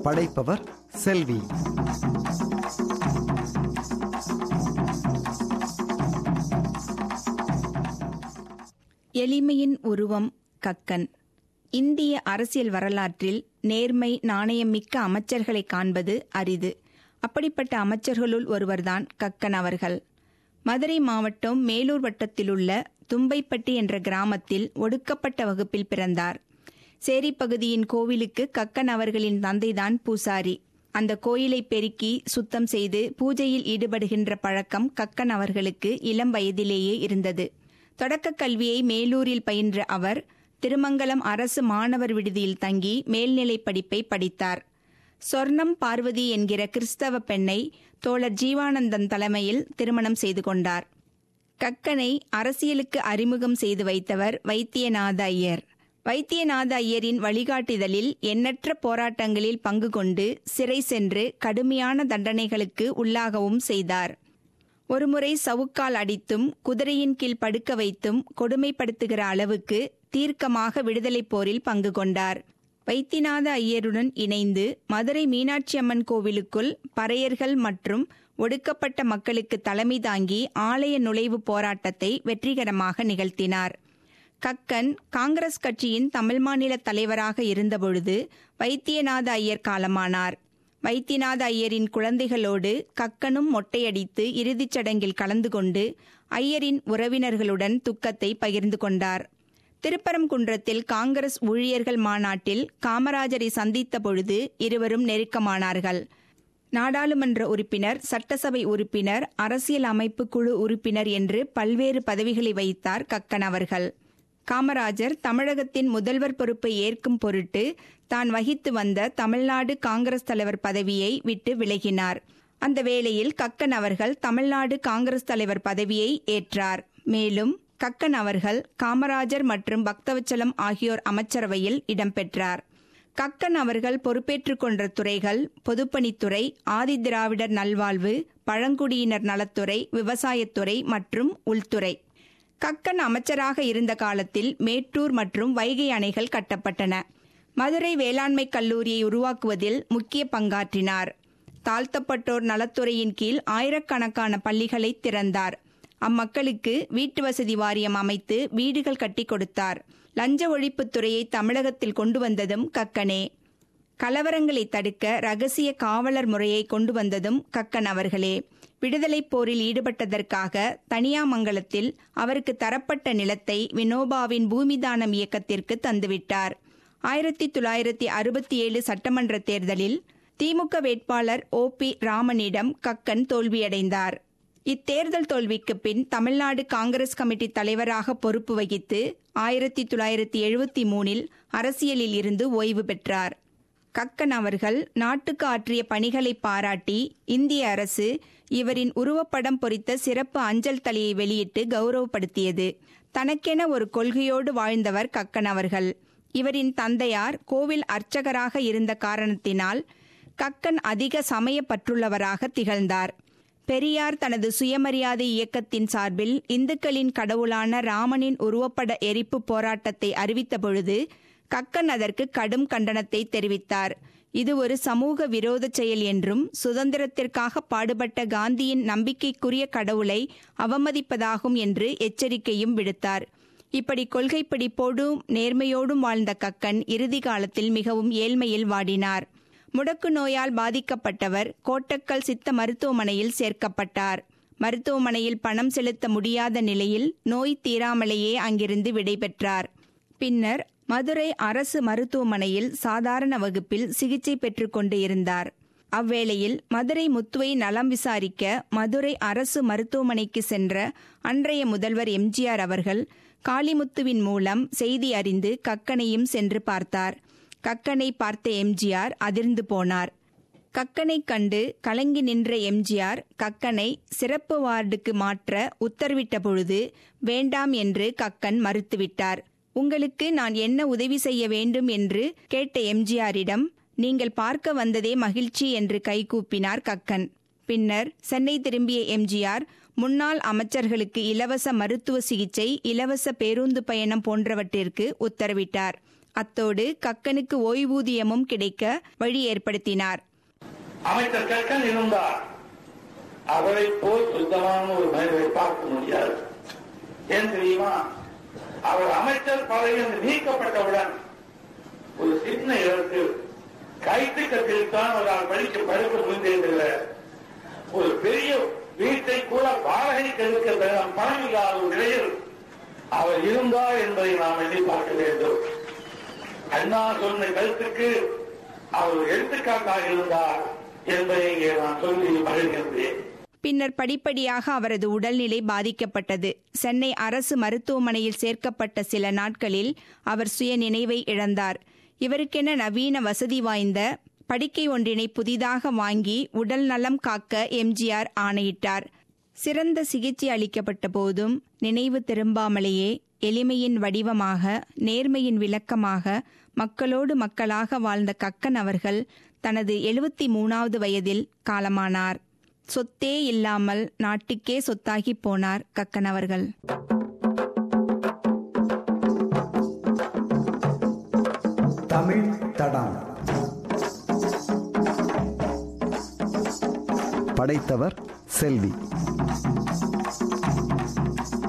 படைப்பவர் செல்வி எளிமையின் உருவம் கக்கன் இந்திய அரசியல் வரலாற்றில் நேர்மை நாணயமிக்க அமைச்சர்களை காண்பது அரிது அப்படிப்பட்ட அமைச்சர்களுள் ஒருவர்தான் கக்கன் அவர்கள் மதுரை மாவட்டம் மேலூர் வட்டத்திலுள்ள தும்பைப்பட்டி என்ற கிராமத்தில் ஒடுக்கப்பட்ட வகுப்பில் பிறந்தார் சேரி பகுதியின் கோவிலுக்கு கக்கன் அவர்களின் தந்தைதான் பூசாரி அந்த கோயிலை பெருக்கி சுத்தம் செய்து பூஜையில் ஈடுபடுகின்ற பழக்கம் கக்கன் அவர்களுக்கு இளம் வயதிலேயே இருந்தது தொடக்கக் கல்வியை மேலூரில் பயின்ற அவர் திருமங்கலம் அரசு மாணவர் விடுதியில் தங்கி மேல்நிலைப் படிப்பை படித்தார் சொர்ணம் பார்வதி என்கிற கிறிஸ்தவ பெண்ணை தோழர் ஜீவானந்தன் தலைமையில் திருமணம் செய்து கொண்டார் கக்கனை அரசியலுக்கு அறிமுகம் செய்து வைத்தவர் வைத்தியநாத ஐயர் வைத்தியநாத ஐயரின் வழிகாட்டுதலில் எண்ணற்ற போராட்டங்களில் பங்கு கொண்டு சிறை சென்று கடுமையான தண்டனைகளுக்கு உள்ளாகவும் செய்தார் ஒருமுறை சவுக்கால் அடித்தும் குதிரையின் கீழ் படுக்க வைத்தும் கொடுமைப்படுத்துகிற அளவுக்கு தீர்க்கமாக விடுதலைப் போரில் பங்கு கொண்டார் வைத்தியநாத ஐயருடன் இணைந்து மதுரை மீனாட்சி அம்மன் கோவிலுக்குள் பறையர்கள் மற்றும் ஒடுக்கப்பட்ட மக்களுக்கு தலைமை தாங்கி ஆலய நுழைவு போராட்டத்தை வெற்றிகரமாக நிகழ்த்தினார் கக்கன் காங்கிரஸ் கட்சியின் தமிழ் மாநில தலைவராக இருந்தபொழுது வைத்தியநாத ஐயர் காலமானார் வைத்தியநாத ஐயரின் குழந்தைகளோடு கக்கனும் மொட்டையடித்து இறுதிச் சடங்கில் கலந்து கொண்டு ஐயரின் உறவினர்களுடன் துக்கத்தை பகிர்ந்து கொண்டார் திருப்பரங்குன்றத்தில் காங்கிரஸ் ஊழியர்கள் மாநாட்டில் காமராஜரை சந்தித்த பொழுது இருவரும் நெருக்கமானார்கள் நாடாளுமன்ற உறுப்பினர் சட்டசபை உறுப்பினர் அரசியல் அமைப்பு குழு உறுப்பினர் என்று பல்வேறு பதவிகளை வைத்தார் கக்கன் அவர்கள் காமராஜர் தமிழகத்தின் முதல்வர் பொறுப்பை ஏற்கும் பொருட்டு தான் வகித்து வந்த தமிழ்நாடு காங்கிரஸ் தலைவர் பதவியை விட்டு விலகினார் அந்த வேளையில் கக்கன் அவர்கள் தமிழ்நாடு காங்கிரஸ் தலைவர் பதவியை ஏற்றார் மேலும் கக்கன் அவர்கள் காமராஜர் மற்றும் பக்தவச்சலம் ஆகியோர் அமைச்சரவையில் இடம்பெற்றார் கக்கன் அவர்கள் பொறுப்பேற்றுக் கொண்ட துறைகள் பொதுப்பணித்துறை ஆதிதிராவிடர் நல்வாழ்வு பழங்குடியினர் நலத்துறை விவசாயத்துறை மற்றும் உள்துறை கக்கன் அமைச்சராக இருந்த காலத்தில் மேட்டூர் மற்றும் வைகை அணைகள் கட்டப்பட்டன மதுரை வேளாண்மை கல்லூரியை உருவாக்குவதில் முக்கிய பங்காற்றினார் தாழ்த்தப்பட்டோர் நலத்துறையின் கீழ் ஆயிரக்கணக்கான பள்ளிகளை திறந்தார் அம்மக்களுக்கு வீட்டு வசதி வாரியம் அமைத்து வீடுகள் கட்டி கொடுத்தார் லஞ்ச ஒழிப்புத் துறையை தமிழகத்தில் கொண்டு வந்ததும் கக்கனே கலவரங்களை தடுக்க ரகசிய காவலர் முறையை கொண்டு வந்ததும் கக்கன் அவர்களே விடுதலைப் போரில் ஈடுபட்டதற்காக தனியாமங்கலத்தில் அவருக்கு தரப்பட்ட நிலத்தை வினோபாவின் பூமிதானம் இயக்கத்திற்கு தந்துவிட்டார் ஆயிரத்தி தொள்ளாயிரத்தி அறுபத்தி ஏழு சட்டமன்ற தேர்தலில் திமுக வேட்பாளர் ஓ பி ராமனிடம் கக்கன் தோல்வியடைந்தார் இத்தேர்தல் தோல்விக்கு பின் தமிழ்நாடு காங்கிரஸ் கமிட்டி தலைவராக பொறுப்பு வகித்து ஆயிரத்தி தொள்ளாயிரத்தி எழுபத்தி மூணில் அரசியலில் இருந்து ஓய்வு பெற்றார் கக்கன் அவர்கள் நாட்டுக்கு ஆற்றிய பணிகளை பாராட்டி இந்திய அரசு இவரின் உருவப்படம் பொறித்த சிறப்பு அஞ்சல் தலையை வெளியிட்டு கௌரவப்படுத்தியது தனக்கென ஒரு கொள்கையோடு வாழ்ந்தவர் கக்கன் அவர்கள் இவரின் தந்தையார் கோவில் அர்ச்சகராக இருந்த காரணத்தினால் கக்கன் அதிக சமய பற்றுள்ளவராக திகழ்ந்தார் பெரியார் தனது சுயமரியாதை இயக்கத்தின் சார்பில் இந்துக்களின் கடவுளான ராமனின் உருவப்பட எரிப்பு போராட்டத்தை அறிவித்த பொழுது கக்கன் அதற்கு கடும் கண்டனத்தை தெரிவித்தார் இது ஒரு சமூக விரோத செயல் என்றும் சுதந்திரத்திற்காக பாடுபட்ட காந்தியின் நம்பிக்கைக்குரிய கடவுளை அவமதிப்பதாகும் என்று எச்சரிக்கையும் விடுத்தார் இப்படி கொள்கை பிடிப்போடும் நேர்மையோடும் வாழ்ந்த கக்கன் இறுதி காலத்தில் மிகவும் ஏழ்மையில் வாடினார் முடக்கு நோயால் பாதிக்கப்பட்டவர் கோட்டக்கல் சித்த மருத்துவமனையில் சேர்க்கப்பட்டார் மருத்துவமனையில் பணம் செலுத்த முடியாத நிலையில் நோய் தீராமலேயே அங்கிருந்து விடைபெற்றார் பின்னர் மதுரை அரசு மருத்துவமனையில் சாதாரண வகுப்பில் சிகிச்சை பெற்றுக்கொண்டு இருந்தார் அவ்வேளையில் மதுரை முத்துவை நலம் விசாரிக்க மதுரை அரசு மருத்துவமனைக்கு சென்ற அன்றைய முதல்வர் எம்ஜிஆர் அவர்கள் காளிமுத்துவின் மூலம் செய்தி அறிந்து கக்கனையும் சென்று பார்த்தார் கக்கனை பார்த்த எம்ஜிஆர் அதிர்ந்து போனார் கக்கனை கண்டு கலங்கி நின்ற எம்ஜிஆர் கக்கனை சிறப்பு வார்டுக்கு மாற்ற உத்தரவிட்ட பொழுது வேண்டாம் என்று கக்கன் மறுத்துவிட்டார் உங்களுக்கு நான் என்ன உதவி செய்ய வேண்டும் என்று கேட்ட எம்ஜிஆரிடம் நீங்கள் பார்க்க வந்ததே மகிழ்ச்சி என்று கைகூப்பினார் கக்கன் பின்னர் சென்னை திரும்பிய எம்ஜிஆர் முன்னாள் அமைச்சர்களுக்கு இலவச மருத்துவ சிகிச்சை இலவச பேருந்து பயணம் போன்றவற்றிற்கு உத்தரவிட்டார் அத்தோடு கக்கனுக்கு ஓய்வூதியமும் கிடைக்க வழி ஏற்படுத்தினார் அமைச்சர் கற்கன் இருந்தார் அவரை போல் சுத்தமான ஒரு மனிதரை பார்க்க முடியாது ஏன் தெரியுமா அவர் அமைச்சர் பதவியில் நீக்கப்பட்டவுடன் ஒரு சின்ன இடத்தில் கைத்து கட்டில்தான் அவரால் படிக்க படிக்க முடிந்ததில்லை ஒரு பெரிய வீட்டை கூட வாடகைக்கு எடுக்க பணம் இல்லாத ஒரு நிலையில் அவர் இருந்தார் என்பதை நாம் எண்ணி பார்க்க வேண்டும் அண்ணா சொன்ன கருத்துக்கு அவர் எடுத்துக்காட்டாக இருந்தார் என்பதை இங்கே நான் சொல்லி மகிழ்கின்றேன் பின்னர் படிப்படியாக அவரது உடல்நிலை பாதிக்கப்பட்டது சென்னை அரசு மருத்துவமனையில் சேர்க்கப்பட்ட சில நாட்களில் அவர் சுய நினைவை இழந்தார் இவருக்கென நவீன வசதி வாய்ந்த படுக்கை ஒன்றினை புதிதாக வாங்கி உடல் நலம் காக்க எம்ஜிஆர் ஆணையிட்டார் சிறந்த சிகிச்சை அளிக்கப்பட்ட போதும் நினைவு திரும்பாமலேயே எளிமையின் வடிவமாக நேர்மையின் விளக்கமாக மக்களோடு மக்களாக வாழ்ந்த கக்கன் அவர்கள் தனது எழுபத்தி மூணாவது வயதில் காலமானார் சொத்தே இல்லாமல் நாட்டுக்கே சொத்தாகி போனார் கக்கன் அவர்கள் தமிழ் தடம் படைத்தவர் செல்வி